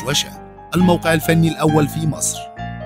وشوشة الموقع الفني الأول في مصر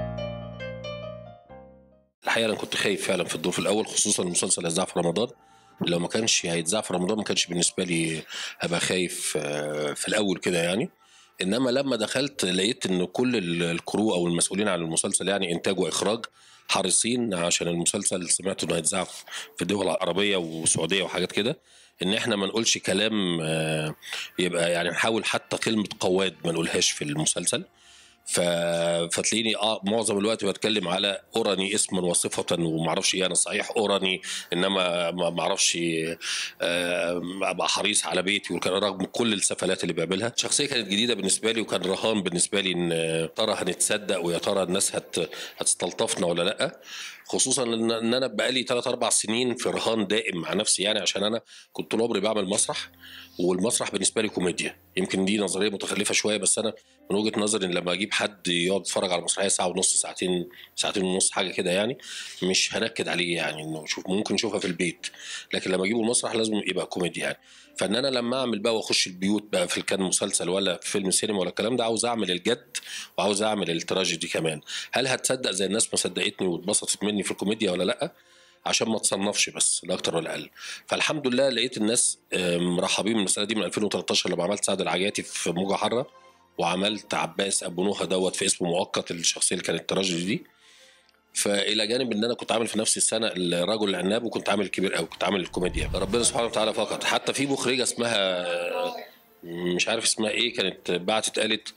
الحقيقه انا كنت خايف فعلا في الدور الاول خصوصا المسلسل هيتذاع في رمضان لو ما كانش هيتذاع في رمضان ما كانش بالنسبه لي هبقى خايف آه، في الاول كده يعني انما لما دخلت لقيت ان كل ال- الكرو او المسؤولين عن المسلسل يعني انتاج واخراج حريصين عشان المسلسل سمعت انه هيتذاع في الدول العربيه والسعوديه وحاجات كده ان احنا ما نقولش كلام آه، يبقى يعني نحاول حتى كلمه قواد ما نقولهاش في المسلسل ف... فتلاقيني اه معظم الوقت بتكلم على اوراني اسما وصفه وما اعرفش ايه انا صحيح اوراني انما ما ما اعرفش آه، ابقى حريص على بيتي وكان رغم كل السفلات اللي بيعملها شخصيه كانت جديده بالنسبه لي وكان رهان بالنسبه لي ان آه، ترى هنتصدق ويا ترى الناس هت... هتستلطفنا ولا لا خصوصا ان إن انا بقالي 3 4 سنين في رهان دائم مع نفسي يعني عشان انا كنت طول عمري بعمل مسرح والمسرح بالنسبه لي كوميديا يمكن دي نظريه متخلفه شويه بس انا من وجهه نظري ان لما اجيب حد يقعد يتفرج على المسرحيه ساعه ونص ساعتين ساعتين ونص حاجه كده يعني مش هنكد عليه يعني انه شوف ممكن نشوفها في البيت لكن لما اجيبه المسرح لازم يبقى كوميديا يعني فان انا لما اعمل بقى واخش البيوت بقى في كان مسلسل ولا فيلم سينما ولا الكلام ده عاوز اعمل الجد وعاوز اعمل التراجيدي كمان هل هتصدق زي الناس ما صدقتني واتبسطت مني في الكوميديا ولا لا عشان ما تصنفش بس لا اكتر ولا اقل فالحمد لله لقيت الناس آه، مرحبين بالمساله دي من 2013 لما عملت سعد العجاتي في موجه حره وعملت عباس ابو نوحه دوت في اسم مؤقت الشخصيه اللي كانت تراجيدي دي فالى جانب ان انا كنت عامل في نفس السنه الرجل العناب وكنت عامل الكبير قوي كنت عامل الكوميديا ربنا سبحانه وتعالى فقط حتى في مخرجه اسمها آه، مش عارف اسمها ايه كانت بعتت قالت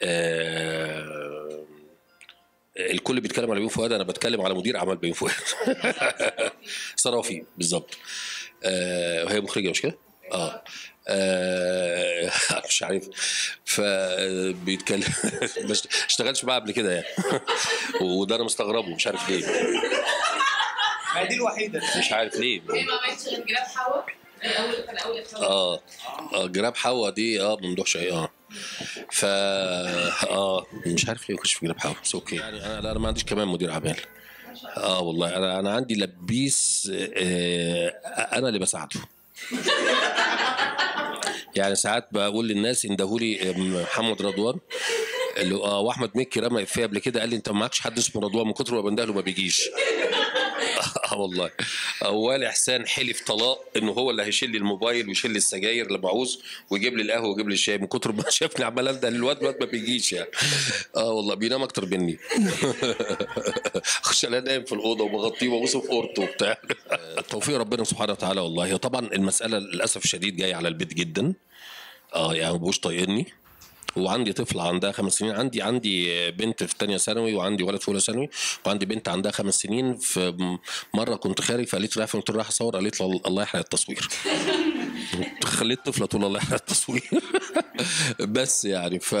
آه الكل بيتكلم على بيومي فؤاد انا بتكلم على مدير اعمال بيومي فؤاد صرافي بالظبط آه وهي مخرجه مش كده؟ اه آه، مش عارف فبيتكلم ما اشتغلش معاه قبل كده يعني وده انا مستغربه مش عارف ليه ما دي الوحيده مش عارف ليه هي ما عملتش غير جراب حوا كان اول كان اول اختيار اه اه جراب حوا دي اه ممدوح شيء اه ف اه مش عارف ليه ما كنتش في جراب حوا بس اوكي يعني انا لا انا ما عنديش كمان مدير اعمال اه والله انا انا عندي لبيس آه انا اللي بساعده يعني ساعات بقول للناس اندهولي محمد رضوان اللي اه واحمد مكي رمى افيه قبل كده قال لي انت ما معكش حد اسمه رضوان من كتر ما بندهله ما بيجيش اه والله اول احسان حلف طلاق انه هو اللي هيشيل لي الموبايل ويشيل لي السجاير لما عاوز ويجيب لي القهوه ويجيب لي الشاي من كتر ما شافني عمال انده للواد الواد ما بيجيش يعني اه والله بينام اكتر مني خش انا نايم في الاوضه وبغطيه وابوسه في اوضته وبتاع توفيق ربنا سبحانه وتعالى والله هي طبعا المساله للاسف الشديد جايه على البيت جدا اه يعني ما بقوش طايقني وعندي طفلة عندها خمس سنين عندي عندي بنت في تانية ثانوي وعندي ولد في أولى ثانوي وعندي بنت عندها خمس سنين في مرة كنت خارج فقالت لي قلت لها رايح أصور قالت لي الله يحرق التصوير خليت طفلة تقول الله يحرق التصوير بس يعني ف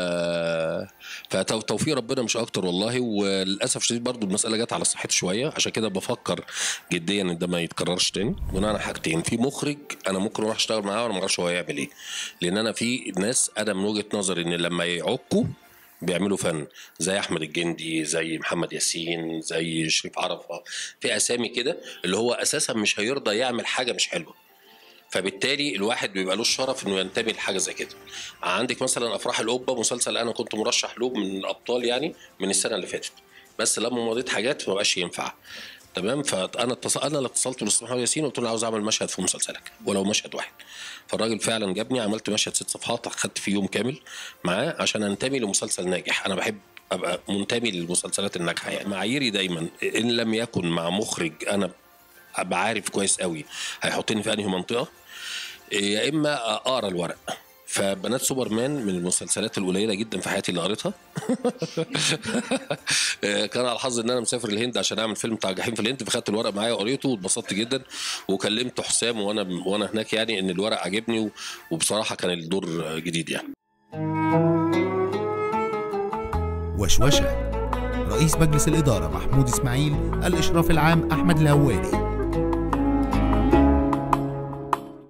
فتوفيق ربنا مش اكتر والله وللاسف الشديد برضو المساله جت على صحتي شويه عشان كده بفكر جديا ان ده ما يتكررش تاني بناء على حاجتين في مخرج انا ممكن اروح اشتغل معاه وانا ما اعرفش هو هيعمل ايه لان انا في ناس انا من وجهه نظري ان لما يعكوا بيعملوا فن زي احمد الجندي زي محمد ياسين زي شريف عرفه في اسامي كده اللي هو اساسا مش هيرضى يعمل حاجه مش حلوه فبالتالي الواحد بيبقى له الشرف انه ينتمي لحاجه زي كده عندك مثلا افراح القبه مسلسل انا كنت مرشح له من الابطال يعني من السنه اللي فاتت بس لما مضيت حاجات ما بقاش ينفع تمام فانا اتصل انا اللي اتصلت بالاستاذ محمد ياسين وقلت له عاوز اعمل مشهد في مسلسلك ولو مشهد واحد فالراجل فعلا جابني عملت مشهد ست صفحات خدت فيه يوم كامل معاه عشان انتمي لمسلسل ناجح انا بحب ابقى منتمي للمسلسلات الناجحه يعني معاييري دايما ان لم يكن مع مخرج انا ابقى عارف كويس قوي هيحطني في انهي منطقه يا اما اقرا الورق فبنات سوبرمان من المسلسلات القليله جدا في حياتي اللي قريتها كان على الحظ ان انا مسافر الهند عشان اعمل فيلم بتاع جحيم في الهند فخدت الورق معايا وقريته واتبسطت جدا وكلمت حسام وانا وانا هناك يعني ان الورق عجبني وبصراحه كان الدور جديد يعني وشوشة رئيس مجلس الإدارة محمود إسماعيل الإشراف العام أحمد الهواري